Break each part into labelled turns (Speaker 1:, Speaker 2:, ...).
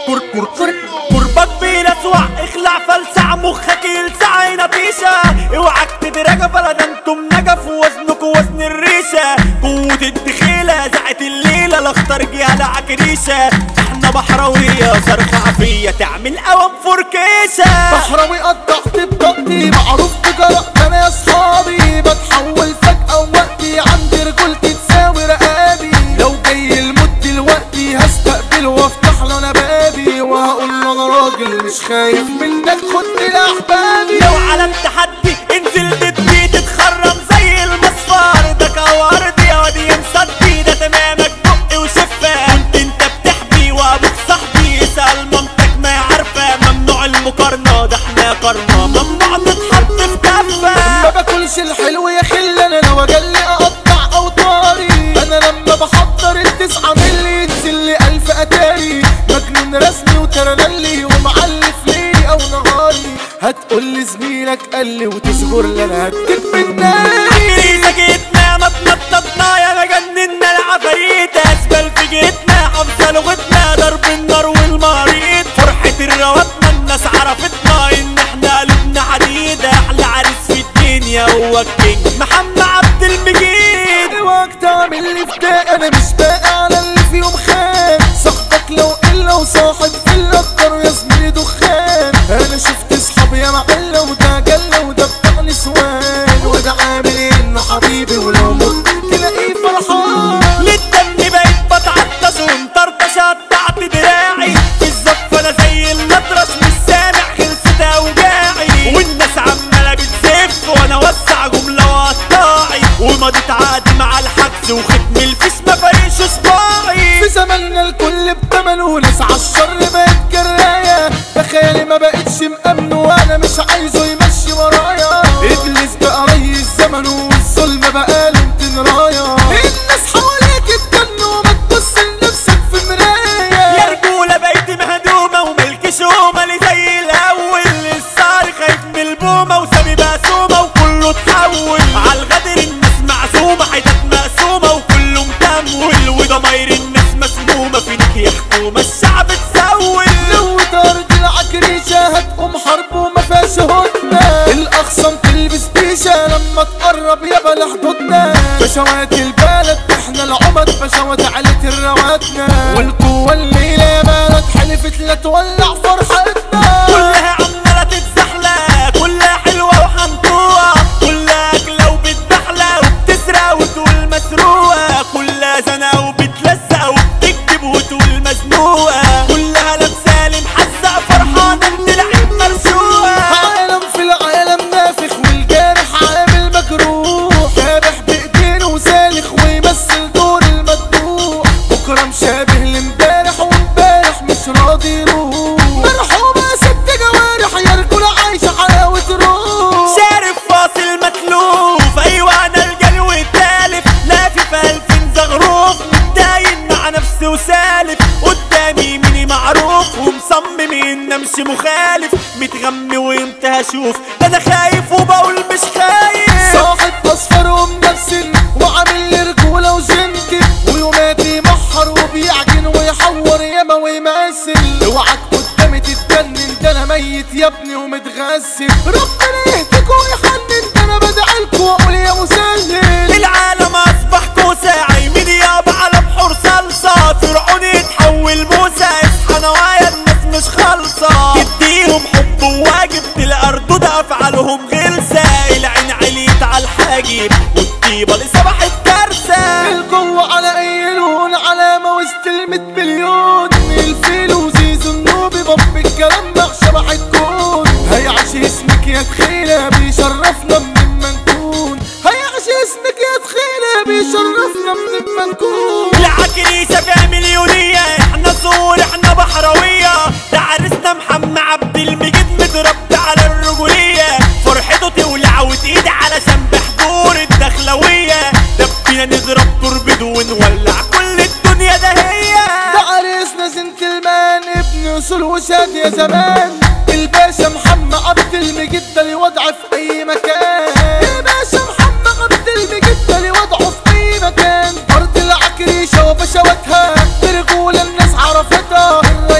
Speaker 1: كر كر كر كربك بيلسوع اخلع فلسع مخك يلسع نفيشة اوعك تدرجة بلد انتم نجف وزنك وزن الريشة قوة الدخيلة زعت الليلة الاخطر جهة عكريشة احنا بحراوية صرخة عافية تعمل قوام فركيشة
Speaker 2: بحراوي قطعت بطاقتي معروف بجرأة انا يا اصحابي بتحول فجأة ووقتي عندي رجولتي تساوي رقابي لو جاي الموت دلوقتي هستقبل وافتح له انا بابي وهقول له انا راجل مش خايف منك خدني لاحبابي
Speaker 1: لو على التحدي انزل ضدي تتخرم زي المصفار ده كوارد يا واد يا مصدي ده تمامك بق وشفة كنت انت بتحبي وابوك صاحبي اسأل مامتك ما عارفة ممنوع المقارنة ده احنا قرنا ممنوع نتحط في
Speaker 2: ما
Speaker 1: كفة
Speaker 2: باكلش الحلو يا خل انا لو اجلي اقطع اوطاري انا لما بحضر التسعة ملي ينزل لي الف اتاري مجنون رسمي وترنلي ومعلف ليلي او نهاري هتقول لي زميلك قال لي وتصبر لي انا هديك بالناري
Speaker 1: عكريسة جيتنا ما تنططنا يا مجننا العفاريت اسفل في جيتنا حافظة لغتنا ضرب النار والمريض فرحة الرواتنا الناس عرفتنا ان احنا قلوبنا حديد احلى عريس في الدنيا هو الكينج محمد عبد المجيد
Speaker 2: اوعك تعمل لي فداء انا مش باقي على اللي في يوم خان صاحبك لو الا وصاحب في الاكتر يا زميلي دخان انا شفت اصحابي يا معلة وده جلة وده بتاع نسوان وده عامل ان حبيبي ولو مت تلاقيه فرحان
Speaker 1: للدم بقيت بتعطش ومطرطش قطعت دراعي في الزفة انا زي المطرش مش سامع خلصت اوجاعي والناس عمالة بتزف وانا وسع جملة وقطاعي ومضيت عقد مع الحجز وختم الفيش ما فريش صباعي
Speaker 2: في زماننا الكل بتمن وناس عالشر بقت جراية تخيلي ما بقتش مأمن وانا مش عايزه يمشي ورايا ابليس بقى ري الزمن والظلم بقى له 200 راية الناس حواليك اتجنوا وما تبص لنفسك في
Speaker 1: يا
Speaker 2: مراية
Speaker 1: رجولة بقيت مهدومة وملك شومة اللي زي الأول الصار خايف من البومة وسامي مقسومة وكله اتحول عالغدر الناس معزومة حتت مقسومة وكله متمول وضماير الناس مسمومة فينك يا حكومة الشعب تسول
Speaker 2: لو طارت العكريشة هتقوم حرب وما فيهاش هدنة الأخصم تلبس بيشة لما تقرب يا بلا حدودنا بشوات البلد احنا العمد بشوات علة الرواتنا والقوة الليلة يا بلد حلفت لا تولع فرحتنا
Speaker 1: كلها عمالة تتزحلق كلها حلوة وحنطوة كلها أكلة وبتبحلى وبتسرق وتقول مسروقة كلها زنا وبتلزق وبتكذب وتقول مزنوقة كلها لابسة لي محزق فرحانة إن العين مرشوقة
Speaker 2: عالم في العالم نافخ والجارح عامل مجروح شابح بايدينه وسالخ ويمثل دور المدبوح بكره مشابه لامبارح وامبارح مش راضي يروح مرحومة ست جوارح يا رجولة عايشة حلاوة روح
Speaker 1: شارب فاصل متلوف ايوه انا الجلو التالف لافف الفين زغروف متداين مع نفسي وسالف قدامي مني معروف ومصمم ان امشي مخالف متغمي وامتى هشوف ده انا خايف وبقول مش خايف
Speaker 2: صاحب اصفر ومنفسن وعامل لي رجولة وجنتي ويوماتي يمحر وبيعجن ويحور ياما ويمثل اوعك قدامي تتجنن ده انا ميت يا ابني ومتغسل ربنا يهديك ويحنن ده انا بدعيلك واقول يا مسهل
Speaker 1: العالم اصبح كوسة عايمين يابا على بحور صلصة فرعون يتحول موسى اصحى نوايا الناس مش خالصة تديهم حب وواجب تلقى ردود افعالهم غلسة العين عليت على الحاجب والطيبة اللي صبحت كارثة
Speaker 2: القوة على اي لون علامة وسط الميت مليون الفيل وزيزو النوبي باب الكلام مع شبح الكون هيعش اسمك يا تخيلة بيشرفنا من ما نكون هيعش اسمك يا تخيلة بيشرفنا من ما نكون
Speaker 1: العكريسة فيها مليونية احنا صور احنا بحراوية ده عريسنا محمد عبد المجيد متربي على الرجولية فرحته تولع وتقيد علشان بحضور الدخلوية دبينا نضرب تربد ونولع كل الدنيا ده هي
Speaker 2: ده عريسنا زنتلمان ابن اصول وشاد يا زمان الباشا محمد عبد المجيد ده ليه وضع في اي مكان الباشا محمد عبد المجيد ده ليه وضعه في اي مكان ارض العكريشه وبشواتها برجول الناس عرفتها الريس ده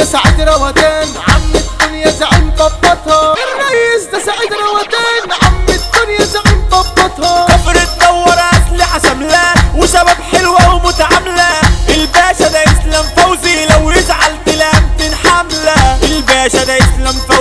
Speaker 2: سعيد روتان عم الدنيا زعيم ببطها الرئيس ده سعيد روتان عم الدنيا زعيم ببطها
Speaker 1: كفر تدور اسلحه شامله وشباب حلوه ومتعامله الباشا ده اسلام فوزي لو يزعل تلام حمله الباشا ده اسلام فوزي